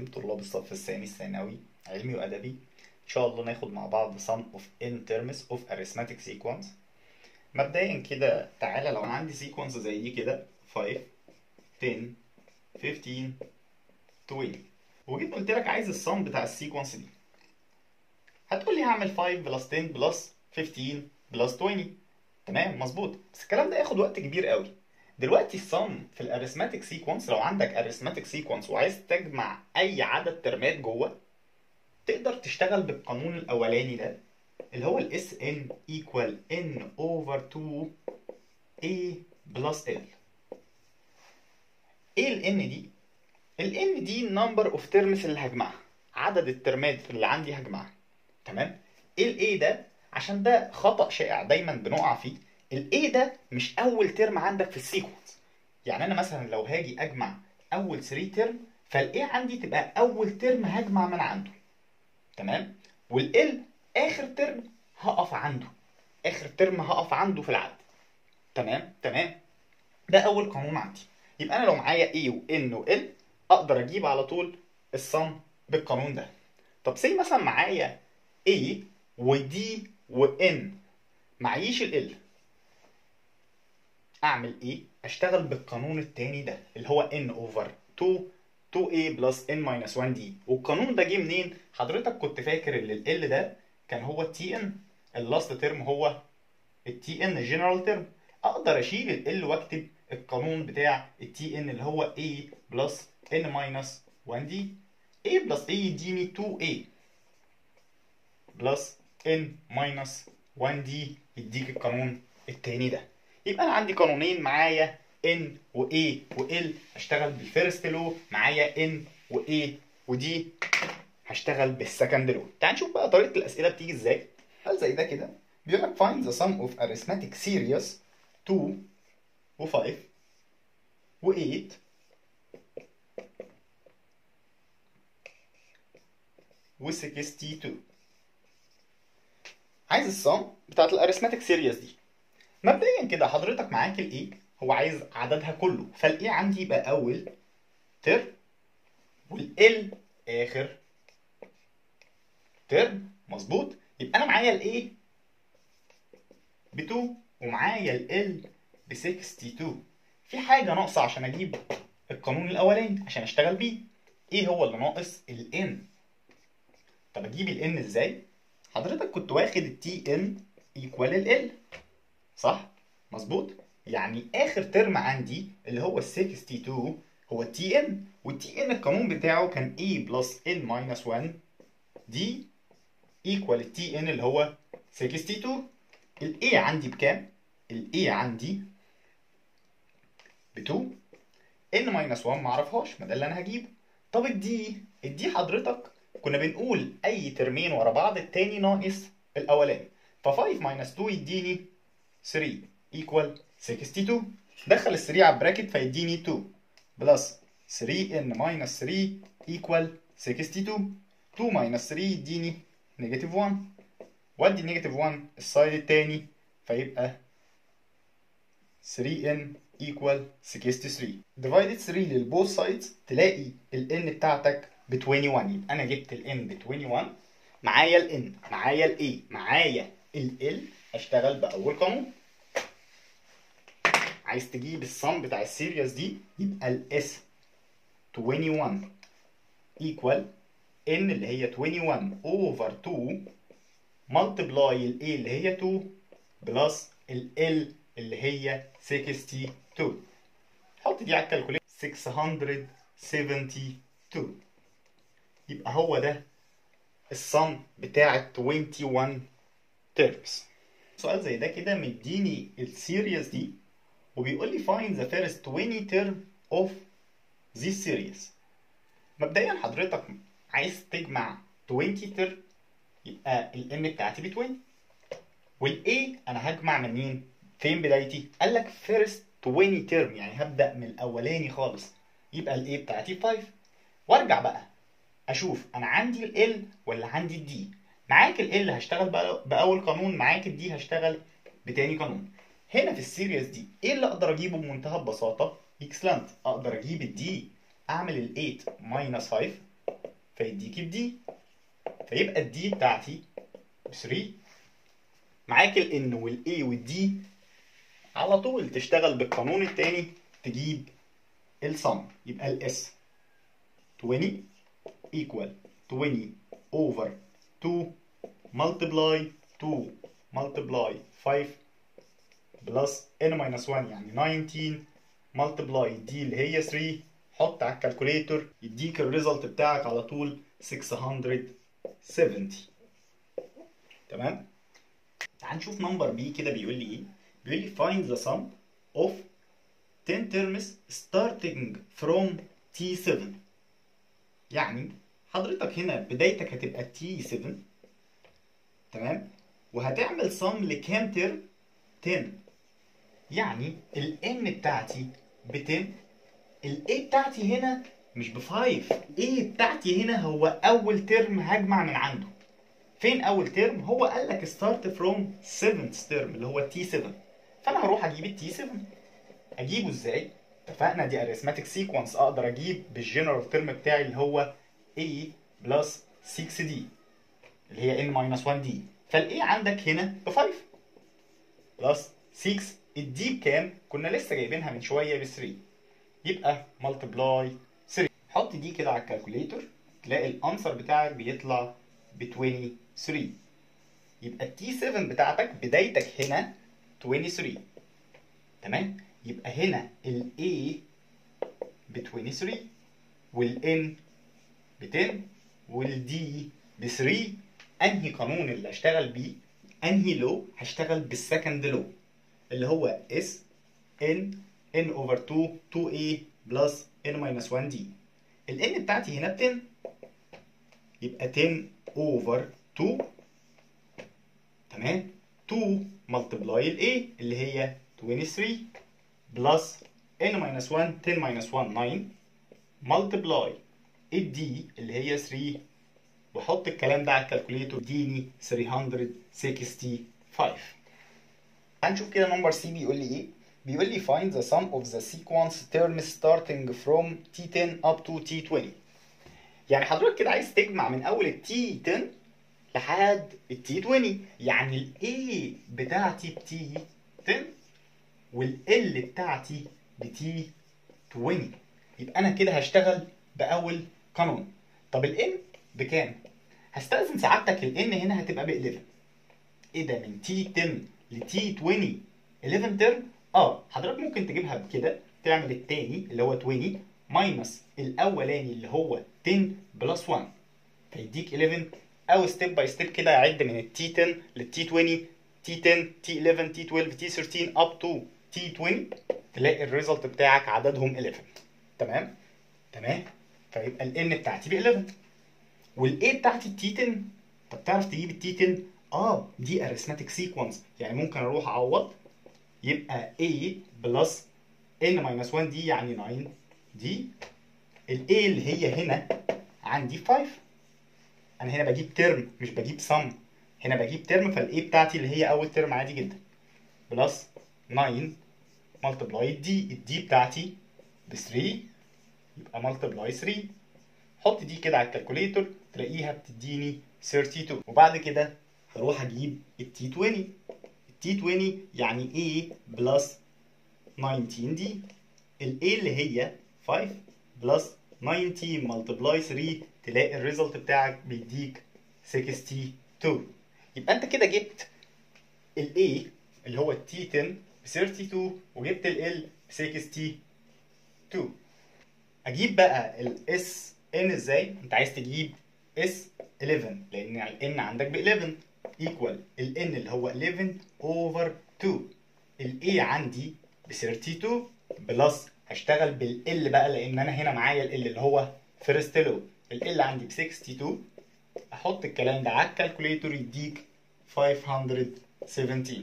طلاب الصف الثاني الثانوي علمي وأدبي إن شاء الله ناخد مع بعض sum of n terms of arithmetic sequence مبدئيا كده تعالى لو أنا عندي sequence زي دي كده 5 10 15 20 وجيت قلت لك عايز السم بتاع السيكونس دي هتقول لي هعمل 5 بلس 10 بلس 15 بلس 20 تمام مظبوط بس الكلام ده ياخد وقت كبير قوي دلوقتي السم في الاريثماتيك سيكونس لو عندك اريثماتيك سيكونس وعايز تجمع اي عدد ترمات جوه تقدر تشتغل بالقانون الاولاني ده اللي هو الاس ان ايكوال ان اوفر 2 a بلس ال ايه الان دي الان دي النمبر اوف ترمز اللي هجمعها عدد الترمات اللي عندي هجمعها تمام ايه الاي ده عشان ده خطأ شائع دايما بنقع فيه الاي ده مش اول ترم عندك في السيكونس يعني انا مثلا لو هاجي اجمع اول 3 ترم فالاي عندي تبقى اول ترم هجمع من عنده تمام والال اخر ترم هقف عنده اخر ترم هقف عنده في العدد تمام تمام ده اول قانون عندي يبقى انا لو معايا A و N و L اقدر اجيب على طول الصم بالقانون ده طب سي مثلا معايا A و D و N معيش ال L اعمل ايه اشتغل بالقانون التاني ده اللي هو N over 2 2A plus N minus 1D والقانون ده جه منين حضرتك كنت فاكر ان ال L ده كان هو التي ان اللاست ترم هو التي ان جنرال ترم اقدر اشيل ال L واكتب القانون بتاع التي ان اللي هو A بلس N minus 1D A بلس A يديني 2A بلس N minus 1D يديك القانون التاني ده يبقى انا عندي قانونين معايا N و A و L هشتغل بالفيرست لو معايا N و A و D هشتغل بالسكند لو تعال نشوف بقى طريقة الأسئلة بتيجي ازاي هل زي ده كده بيقول لك find the sum of arithmetic series 2 و 5 و 8 و 62 عايز الصم بتاعت الاريثماتيك سيريز دي مبدئيا كده حضرتك معاك الاي هو عايز عددها كله فالاي عندي يبقى اول ترم والال اخر ترم مظبوط يبقى انا معايا الاي ب 2 ومعايا ال ب 62 في حاجه ناقصه عشان اجيب القانون الاولاني عشان اشتغل بيه ايه هو اللي ناقص الان طب اجيب الان ازاي حضرتك كنت واخد التي ان ايكوال ال صح مظبوط يعني اخر ترم عندي اللي هو ال 62 هو التي ان والتي ان القانون بتاعه كان a بلس n ماينس 1 دي ايكوال التي ان اللي هو 62 الاي عندي بكام الاي عندي ب 2 n ماينس 1 معرفهاش ما ده اللي انا هجيبه طب الدي الدي حضرتك كنا بنقول اي ترمين ورا بعض التاني ناقص الاولاني ف 5 ماينس 2 يديني 3 ايكوال 62 دخل ال 3 على البراكت فيديني 2 بلس 3 n ماينس 3 ايكوال 62 2 ماينس 3 يديني نيجاتيف 1 وادي نيجاتيف 1 السايد التاني فيبقى 3n equal 63 divided 3 للبوث سايدز تلاقي ال n بتاعتك ب 21 يبقى انا جبت ال n ب 21 معايا ال n معايا ال a معايا ال l اشتغل باول قانون عايز تجيب الصم بتاع السيريز دي يبقى ال s 21 equal n اللي هي 21 over 2 multiply ال a اللي هي 2 بلس ال l اللي هي 62 حط دي على الكالكوليتر 672 يبقى هو ده الصم بتاع 21 تيرمز سؤال زي ده كده مديني السيريز دي وبيقول لي find the first 20 term of this series مبدئيا حضرتك عايز تجمع 20 ترم يبقى ال n بتاعتي ب 20 وال a انا هجمع منين؟ فين بدايتي؟ قال لك first 20 ترم يعني هبدأ من الأولاني خالص يبقى ال A بتاعتي 5 وارجع بقى أشوف أنا عندي ال L ولا عندي ال D معاك ال L هشتغل بقى بأول قانون معاك ال D هشتغل بتاني قانون هنا في السيريز دي إيه اللي أقدر أجيبه بمنتهى البساطة؟ اكسلنت أقدر أجيب ال D أعمل ال 8 minus 5 فيديك الدي فيبقى الدي بتاعتي ب 3 معاك الان والاي والدي على طول تشتغل بالقانون التاني تجيب السم يبقى الاس 20 equal 20 over 2 multiply 2 multiply 5 plus n minus 1 يعني 19 multiply دي اللي هي 3 حط على الكالكوليتر يديك الريزلت بتاعك على طول 670 تمام تعال نشوف نمبر بي كده بيقول لي ايه بيقول لي find the sum of 10 terms starting from T7 يعني حضرتك هنا بدايتك هتبقى T7 تمام وهتعمل sum لكام ترم 10 يعني ال N بتاعتي ب 10 ال A بتاعتي هنا مش ب 5 A بتاعتي هنا هو أول ترم هجمع من عنده فين أول ترم؟ هو قال لك start from 7th ترم اللي هو T7 فأنا هروح أجيب ال T7 أجيبه إزاي؟ اتفقنا دي arithmetic sequence أقدر أجيب بالجنرال ترم بتاعي اللي هو A بلس 6D اللي هي N minus 1D فال A عندك هنا ب 5 بلس 6 الدي بكام؟ كنا لسه جايبينها من شويه ب 3 يبقى ملتبلاي 3 حط دي كده على الكالكوليتر تلاقي الانسر بتاعك بيطلع ب 23 يبقى التي 7 بتاعتك بدايتك هنا 23 تمام؟ يبقى هنا ال A ب 23 وال N ب 10 وال D ب 3 انهي قانون اللي هشتغل بيه؟ انهي لو هشتغل بالسكند لو اللي هو S N N over 2 2A plus N minus 1D ال N بتاعتي هنا ب 10 يبقى 10 over 2 تمام 2 multiply ال A اللي هي 23 plus N minus 1 10 minus 1 9 multiply ال D اللي هي 3 وحط الكلام ده على الكالكوليتر اديني 365 هنشوف كده نمبر سي بيقول لي ايه بيقول لي find the sum of the sequence terms starting from T10 up to T20 يعني حضرتك كده عايز تجمع من اول ال T10 لحد ال T20 يعني ال A بتاعتي ب T10 وال L بتاعتي ب T20 يبقى انا كده هشتغل باول قانون طب ال N بكام؟ هستأذن سعادتك ال N هنا هتبقى ب 11 ايه ده من T10 ل T20 11 ترم اه حضرتك ممكن تجيبها بكده تعمل التاني اللي هو 20 ماينس الاولاني اللي هو 10 بلس 1 فيديك 11 او ستيب باي ستيب كده اعد من ال T10 لل T20 T10 T11 T12 T13 up to T20 تلاقي الريزلت بتاعك عددهم 11 تمام تمام فيبقى ال N بتاعتي ب 11 وال A بتاعتي ال T10 طب تعرف تجيب ال T10 اه دي arithmetic sequence يعني ممكن اروح اعوض يبقى A بلس N minus 1 دي يعني 9 دي ال A اللي هي هنا عندي 5 انا هنا بجيب ترم مش بجيب sum هنا بجيب ترم فال A بتاعتي اللي هي اول ترم عادي جدا بلس 9 ملتبلاي دي الدي بتاعتي ب 3 يبقى ملتبلاي 3 حط دي كده على الكالكوليتر تلاقيها بتديني 32 وبعد كده هروح اجيب التي 20 التي 20 يعني A بلس 19 دي ال A اللي هي 5 بلس 19 ملتبلاي 3 تلاقي الريزلت بتاعك بيديك 62 يبقى انت كده جبت ال A اللي هو التي 10 ب 32 وجبت ال L ب 62 اجيب بقى ال S N ازاي؟ انت عايز تجيب S 11 لان ال N عندك ب 11 ايكوال ال N اللي هو 11 اوفر 2 ال A عندي ب 32 بلس هشتغل بال L بقى لان انا هنا معايا ال L اللي هو فيرست لو ال L عندي ب 62 احط الكلام ده على الكالكوليتور يديك 517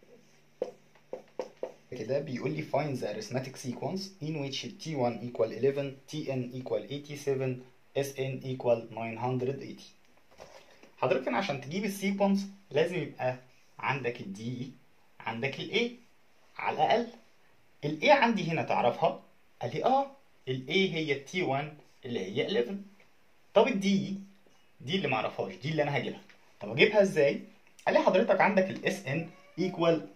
كده بيقول لي find the arithmetic sequence in which T1 equal 11 Tn equal 87 Sn equal 980 حضرتك عشان تجيب السيكونس لازم يبقى عندك الدي عندك الاي على الاقل الاي عندي هنا تعرفها قال لي اه الاي هي التي 1 اللي هي 11 طب الدي دي اللي معرفهاش دي اللي انا هجيبها طب اجيبها ازاي قال لي حضرتك عندك الاس ان ايكوال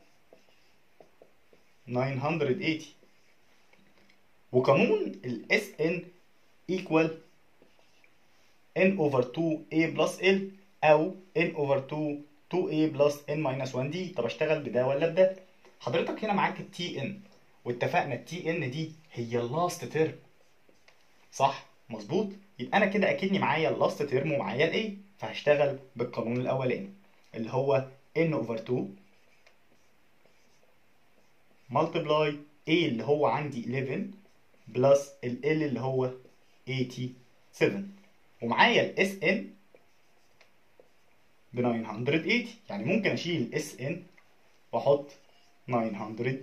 980 وقانون الاس ان ايكوال n over 2a plus l او n over 2 2a plus n minus 1d طب اشتغل بده ولا بده حضرتك هنا معاك التي ان واتفقنا التي ان دي هي اللاست تيرم صح مظبوط يبقى انا كده اكني معايا اللاست تيرم ومعايا الاي فهشتغل بالقانون الاولاني اللي هو n over 2 multiply a اللي هو عندي 11 بلس ال L اللي هو 87 ومعايا الاس ان ب 980 يعني ممكن اشيل الاس ان واحط 980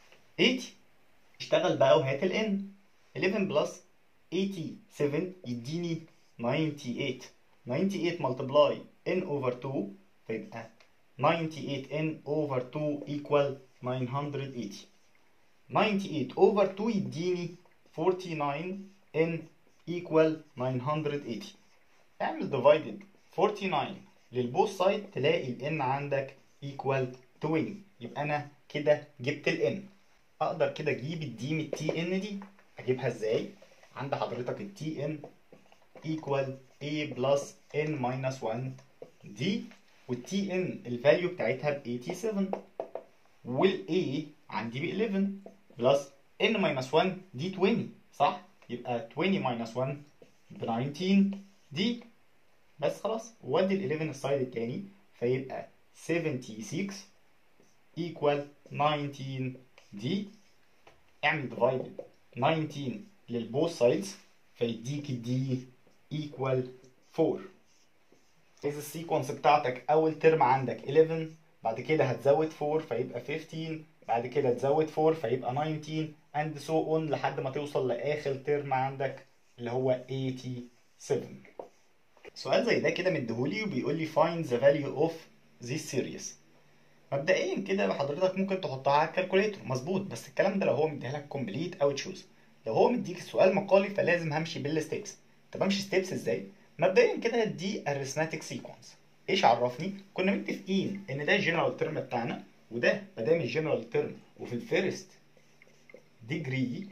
اشتغل بقى وهات الان 11 بلس 87 يديني 98 98 ملتبلاي n over 2 فيبقى 98 n over 2 equal 980 98 over 2 يديني 49 n equal 980 اعمل divided 49 للبوث سايد تلاقي ال n عندك equal 20 يبقى انا كده جبت ال n اقدر كده اجيب الدي من التي ان دي اجيبها ازاي عند حضرتك التي ان equal a plus n minus 1 d والتي ان الفاليو بتاعتها ب 87 والاي عندي ب 11 بلس n minus 1 دي 20 صح يبقى 20 minus 1 ب 19 دي بس خلاص ودي ال 11 السايد التاني فيبقى 76 equal 19 دي اعمل divided 19 للبوث سايدز فيديك الدي equal 4 إذا السيكونس بتاعتك أول ترم عندك 11 بعد كده هتزود 4 فيبقى 15 بعد كده تزود 4 فيبقى 19 and so on لحد ما توصل لآخر ترم عندك اللي هو 87 سؤال زي ده كده مديهولي وبيقول لي find the value of this series مبدئيا كده حضرتك ممكن تحطها على الكالكوليتر مظبوط بس الكلام ده لو هو مديها لك كومبليت او تشوز لو هو مديك السؤال مقالي فلازم همشي بالستبس طب امشي ستيبس ازاي مبدئيا كده دي arithmetic sequence ايش عرفني كنا متفقين ان ده الجنرال ترم بتاعنا وده ما دام الجنرال ترم وفي الفيرست ديجري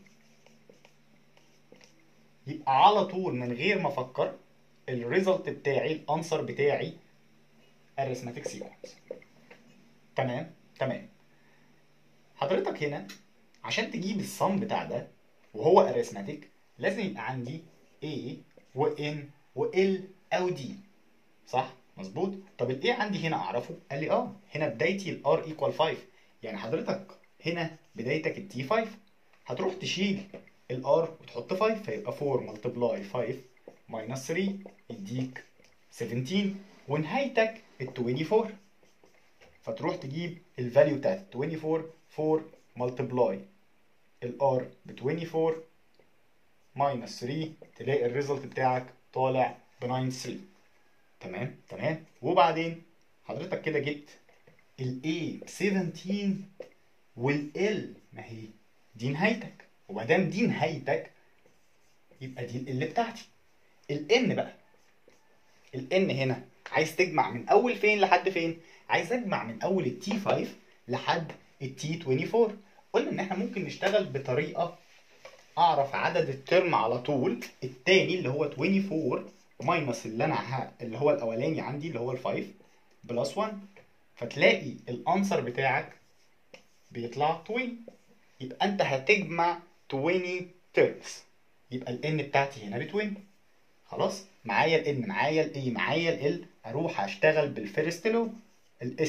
يبقى على طول من غير ما افكر الريزلت بتاعي الانسر بتاعي arithmetic sequence تمام تمام حضرتك هنا عشان تجيب الصم بتاع ده وهو arithmetic لازم يبقى عندي A و N و L أو D صح؟ مظبوط؟ طب ال A عندي هنا أعرفه؟ قال لي آه هنا بدايتي ال R equal 5 يعني حضرتك هنا بدايتك ال T 5 هتروح تشيل ال R وتحط 5 فيبقى 4 multiply 5 minus 3 يديك 17 ونهايتك ال 24 فتروح تجيب الفاليو بتاعت 24 4 multiply ال R ب 24 minus 3 تلاقي الريزلت بتاعك طالع ب 93 تمام تمام وبعدين حضرتك كده جبت ال A ب 17 وال L ما هي دي نهايتك وما دام دي نهايتك يبقى دي ال بتاعتي ال N بقى ال N هنا عايز تجمع من اول فين لحد فين عايز اجمع من اول ال T5 لحد ال T24 قلنا ان احنا ممكن نشتغل بطريقه اعرف عدد الترم على طول التاني اللي هو 24 ماينس اللي انا ها اللي هو الاولاني عندي اللي هو ال 5 بلس 1 فتلاقي الانسر بتاعك بيطلع 20 يبقى انت هتجمع 20 ترمز يبقى ال n بتاعتي هنا ب 20 خلاص معايا ال n معايا ال a معايا ال l اروح اشتغل بالفيرست لو ال s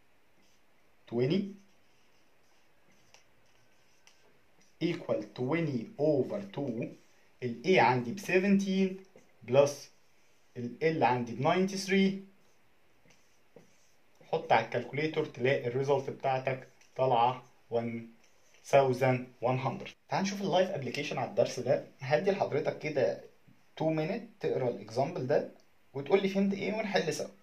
20 equal 20 over 2 ال A عندي ب 17 بلس ال L عندي ب 93 حط على الكالكوليتور تلاقي الريزلت بتاعتك طالعة 1100 تعال نشوف اللايف ابلكيشن على الدرس ده هدي لحضرتك كده 2 minute تقرا الاكزامبل ده وتقول لي فهمت ايه ونحل سوا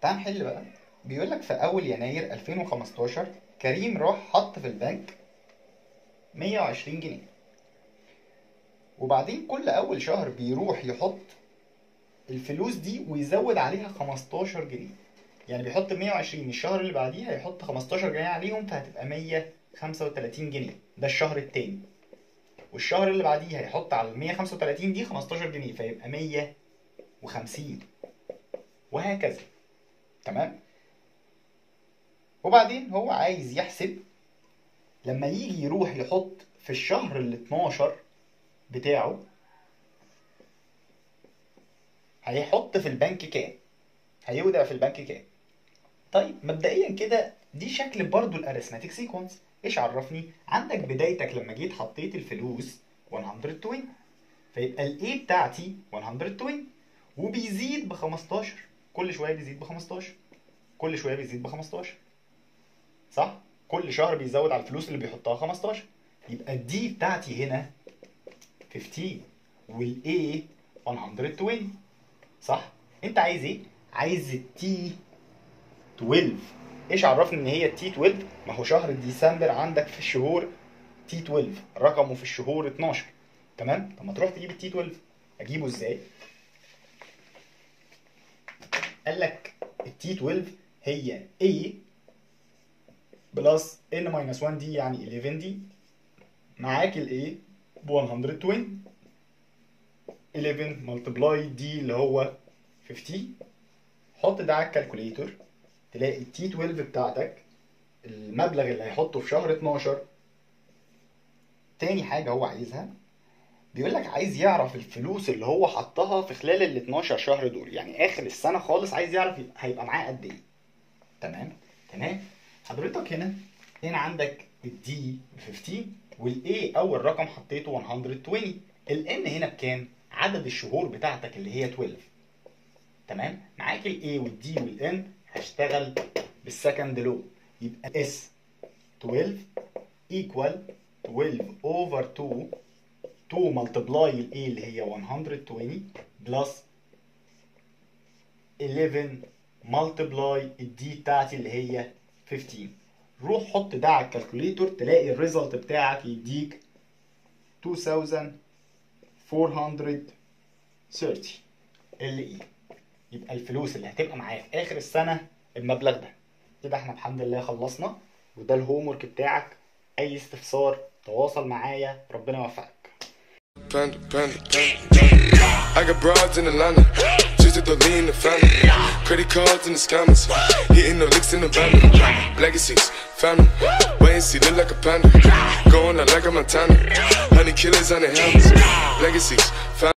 تعال نحل بقى بيقول لك في اول يناير 2015 كريم راح حط في البنك 120 جنيه وبعدين كل اول شهر بيروح يحط الفلوس دي ويزود عليها 15 جنيه يعني بيحط 120 الشهر اللي بعديه هيحط 15 جنيه عليهم فهتبقى 135 جنيه ده الشهر التاني والشهر اللي بعديه هيحط على ال 135 دي 15 جنيه فيبقى 150 وهكذا تمام وبعدين هو عايز يحسب لما يجي يروح يحط في الشهر ال 12 بتاعه هيحط في البنك كام هيودع في البنك كام طيب مبدئيا كده دي شكل برضو الاريثماتيك سيكونس ايش عرفني عندك بدايتك لما جيت حطيت الفلوس 120 فيبقى الاي بتاعتي 120 وبيزيد ب 15 كل شويه بيزيد ب 15 كل شويه بيزيد ب 15 صح كل شهر بيزود على الفلوس اللي بيحطها 15 يبقى الدي بتاعتي هنا 15 والاي 120 صح انت عايز ايه عايز التي 12 ايش عرفني ان هي التي 12 ما هو شهر ديسمبر عندك في الشهور تي 12 رقمه في الشهور 12 تمام طب ما تروح تجيب التي 12 اجيبه ازاي قال لك التي 12 هي A بلس N minus 1 دي يعني 11 دي معاك ال A ب 120 11 ملتبلاي دي اللي هو 50 حط ده على الكالكوليتور تلاقي التي 12 بتاعتك المبلغ اللي هيحطه في شهر 12 تاني حاجة هو عايزها بيقول لك عايز يعرف الفلوس اللي هو حطها في خلال ال 12 شهر دول يعني اخر السنة خالص عايز يعرف هيبقى معاه قد ايه تمام تمام حضرتك هنا هنا عندك الدي ب 15 والاي اول رقم حطيته 120 الان هنا بكام عدد الشهور بتاعتك اللي هي 12 تمام معاك الاي والدي والان هشتغل بالسكند لو يبقى اس 12 equal 12 over 2 2 multiply ال A اللي هي 120 plus 11 multiply ال D بتاعتي اللي هي 15 روح حط ده على الكالكوليتور تلاقي الريزلت بتاعك يديك 2430 ال اي يبقى الفلوس اللي هتبقى معايا في اخر السنه المبلغ ده كده احنا الحمد لله خلصنا وده الهوم ورك بتاعك اي استفسار تواصل معايا ربنا يوفقك Panda, panda, panda. I got broads in Atlanta, just to the lean the family. Credit cards and the scammers, hitting the licks in the van. Legacies, family, wait and see, look like a panda. Going out like a Montana, honey killers on the helmets. Legacies, family.